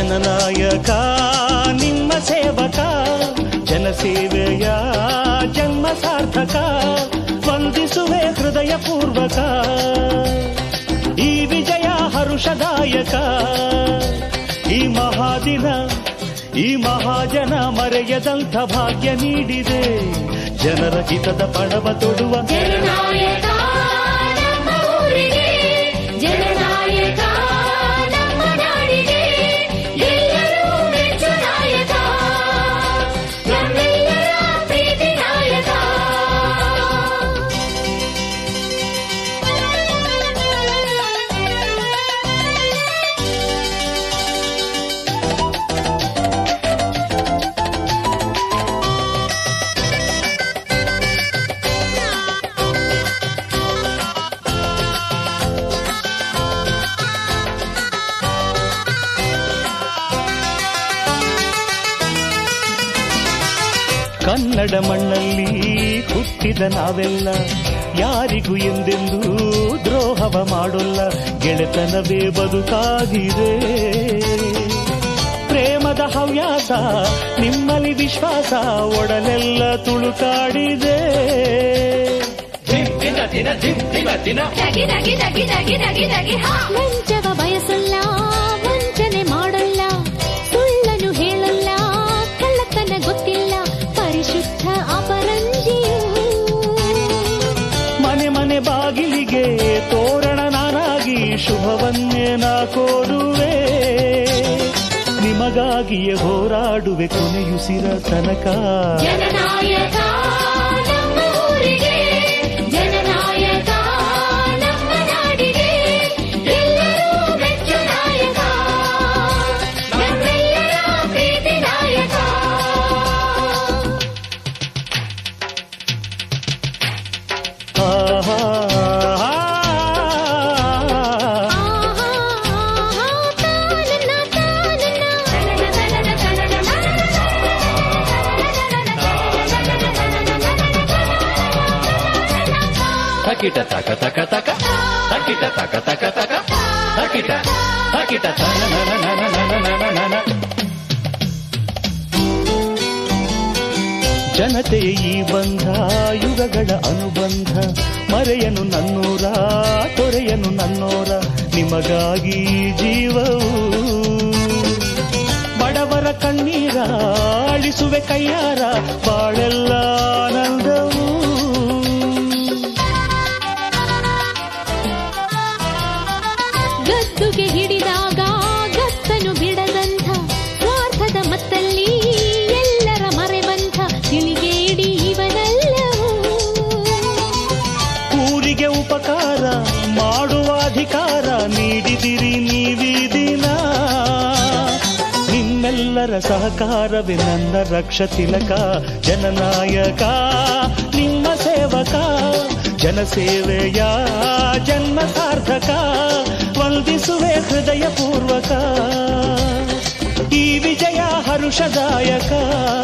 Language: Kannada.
ಜನನಾಯಕ ನಿಮ್ಮ ಸೇವಕ ಜನಸೇವೆಯ ಜನ್ಮ ಸಾರ್ಥಕ ವಂದಿಸುವೆ ಹೃದಯ ಪೂರ್ವಕ ಈ ವಿಜಯ ಹರುಷದಾಯಕ ಈ ಮಹಾದಿನ ಈ ಮಹಾಜನ ಮರೆಯದಂಥ ಭಾಗ್ಯ ನೀಡಿದೆ ಜನರ ಹಿತದ ಪಣವ ತೊಡುವ ಜನನಾಯಕ ನಮ್ಮ ಊರಿಗೆ ಜನನಾಯಕ ನಮ್ಮ ನಾಡಿಗೆ ಎಲ್ಲರೂ ಮೆಚ್ಚು ನಾಯಕ ನಮ್ಮೆಲ್ಲರ ಪ್ರೀತಿ ನಾಯಕ ಕನ್ನಡ ಮಣ್ಣಲ್ಲಿ ಹುಟ್ಟಿದ ನಾವೆಲ್ಲ ಯಾರಿಗೂ ಎಂದೆಂದೂ ದ್ರೋಹವ ಮಾಡೋಲ್ಲ ಗೆಳೆತನವೇ ಬದುಕಾಗಿದೆ ಪ್ರೇಮದ ಹವ್ಯಾಸ ನಿಮ್ಮಲ್ಲಿ ವಿಶ್ವಾಸ ಒಡಲೆಲ್ಲ ತುಳುಕಾಡಿದೆ ದಗಿ ದಗಿ ದಗಿ ದಗಿ ದಗಿ ದಗಿ ಹಾ ಲಂಚವ ಬಯಸಲ್ಲ ವಂಚನೆ ಮಾಡಲ್ಲ ಸುಳ್ಳನು ಹೇಳಲ್ಲ ಕಳ್ಳತನ ಗೊತ್ತಿಲ್ಲ ಪರಿಶುದ್ಧ ಅಪರಂಜಿಯು ಮನೆ ಮನೆ ಬಾಗಿಲಿಗೆ ತೋರಣ ನಾನಾಗಿ ಶುಭವನ್ನೇ ನಾ ಕೋರುವೆ ನಿಮಗಾಗಿಯೇ ಹೋರಾಡುವೆ ಕೊನೆಯುಸಿರ ತನಕ ಜನನಾಯಕ ನಮ್ಮ ಊರಿಗೆ ಜನನಾಯಕ ನಮ್ಮ ನಾಡಿಗೆ ಎಲ್ಲರೂ ಮೆಚ್ಚು ನಾಯಕ ನಮ್ಮೆಲ್ಲರ ಪ್ರೀತಿ ನಾಯಕ ಆಹಾ, ಆಹಾ. ಆಹಾ, ಆಹಾ, ತಾನನ್ನ, ತಾನನ್ನ. ತಕಿಟ ತಕ ತಕ ತಕ ತಕಿಟ ತಕ ತಕ ತಕ ತಕಿಟ ತಕಿಟ ತನ ನನ ನನ ನನ ನನ ನನ ಜನತೆಯ ಈ ಬಂಧ ಯುಗಗಳ ಅನುಬಂಧ ಮರೆಯನು ನನ್ನೂರ ತೊರೆಯನು ನನ್ನೋರ ನಿಮಗಾಗಿ ಈ ಜೀವವು ಬಡವರ ಕಣ್ಣೀರ ಅಳಿಸುವೆ ಕೈಯಾರ ಬಾಳೆಲ್ಲ ಆನಂದವು ಗದ್ದುಗೆ ಹಿಡಿದಾಗ ಗತ್ತನು ಬಿಡದಂಥ ಸ್ವಾರ್ಥದ ಮತ್ತಲ್ಲಿ ಎಲ್ಲರ ಮರೆವಂಥ ತಿಳಿಗೇಡಿ ಇವನೆಲ್ಲವೂ ಊರಿಗೆ ಉಪಕಾರ ಮಾಡುವ ಅಧಿಕಾರ ನೀಡಿದಿರಿ ನೀವೀ ದಿನ ನಿಮ್ಮೆಲ್ಲರ ಸಹಕಾರವೇ ನನ್ನ ರಕ್ಷ ತಿಲಕ ಜನನಾಯಕ ನಿಮ್ಮ ಸೇವಕ ಜನಸೇವೆಯ ಜನ್ಮ ಸಾರ್ಥಕ ವಂದಿಸುವೆ ಹೃದಯ ಪೂರ್ವಕ ಈ ವಿಜಯ ಹರುಷದಾಯಕ